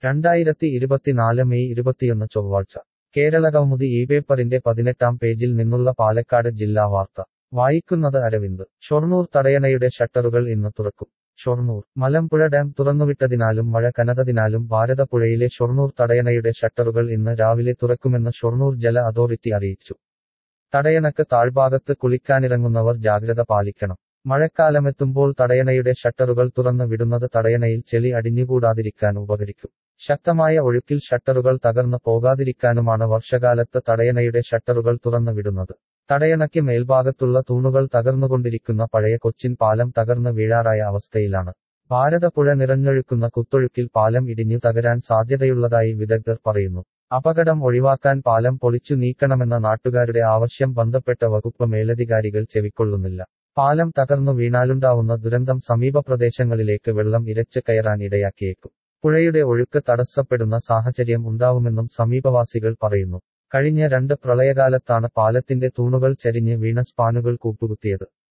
രണ്ടായിരത്തി ഇരുപത്തിനാല് മെയ് ഇരുപത്തിയൊന്ന് ചൊവ്വാഴ്ച കേരള കൗമുദി ഈ പേപ്പറിന്റെ പതിനെട്ടാം പേജിൽ നിന്നുള്ള പാലക്കാട് ജില്ലാ വാർത്ത വായിക്കുന്നത് അരവിന്ദ് ഷൊർണൂർ തടയണയുടെ ഷട്ടറുകൾ ഇന്ന് തുറക്കും ഷൊർണൂർ മലമ്പുഴ ഡാം തുറന്നുവിട്ടതിനാലും മഴ കനതതിനാലും ഭാരതപ്പുഴയിലെ ഷൊർണൂർ തടയണയുടെ ഷട്ടറുകൾ ഇന്ന് രാവിലെ തുറക്കുമെന്ന് ഷൊർണൂർ ജല അതോറിറ്റി അറിയിച്ചു തടയണക്ക് താഴ്ഭാഗത്ത് കുളിക്കാനിറങ്ങുന്നവർ ജാഗ്രത പാലിക്കണം മഴക്കാലമെത്തുമ്പോൾ തടയണയുടെ ഷട്ടറുകൾ തുറന്നു വിടുന്നത് തടയണയിൽ ചെളി അടിഞ്ഞുകൂടാതിരിക്കാൻ ഉപകരിക്കും ശക്തമായ ഒഴുക്കിൽ ഷട്ടറുകൾ തകർന്നു പോകാതിരിക്കാനുമാണ് വർഷകാലത്ത് തടയണയുടെ ഷട്ടറുകൾ തുറന്നു വിടുന്നത് തടയണയ്ക്ക് മേൽഭാഗത്തുള്ള തൂണുകൾ തകർന്നുകൊണ്ടിരിക്കുന്ന പഴയ കൊച്ചിൻ പാലം തകർന്നു വീഴാറായ അവസ്ഥയിലാണ് ഭാരതപ്പുഴ നിറഞ്ഞൊഴുക്കുന്ന കുത്തൊഴുക്കിൽ പാലം ഇടിഞ്ഞു തകരാൻ സാധ്യതയുള്ളതായി വിദഗ്ധർ പറയുന്നു അപകടം ഒഴിവാക്കാൻ പാലം പൊളിച്ചു നീക്കണമെന്ന നാട്ടുകാരുടെ ആവശ്യം ബന്ധപ്പെട്ട വകുപ്പ് മേലധികാരികൾ ചെവിക്കൊള്ളുന്നില്ല പാലം തകർന്നു വീണാലുണ്ടാവുന്ന ദുരന്തം സമീപ പ്രദേശങ്ങളിലേക്ക് വെള്ളം ഇരച്ച് കയറാൻ ഇടയാക്കിയേക്കും പുഴയുടെ ഒഴുക്ക് തടസ്സപ്പെടുന്ന സാഹചര്യം ഉണ്ടാവുമെന്നും സമീപവാസികൾ പറയുന്നു കഴിഞ്ഞ രണ്ട് പ്രളയകാലത്താണ് പാലത്തിന്റെ തൂണുകൾ ചരിഞ്ഞ് വീണ സ്പാനുകൾ കൂപ്പുകുത്തിയത്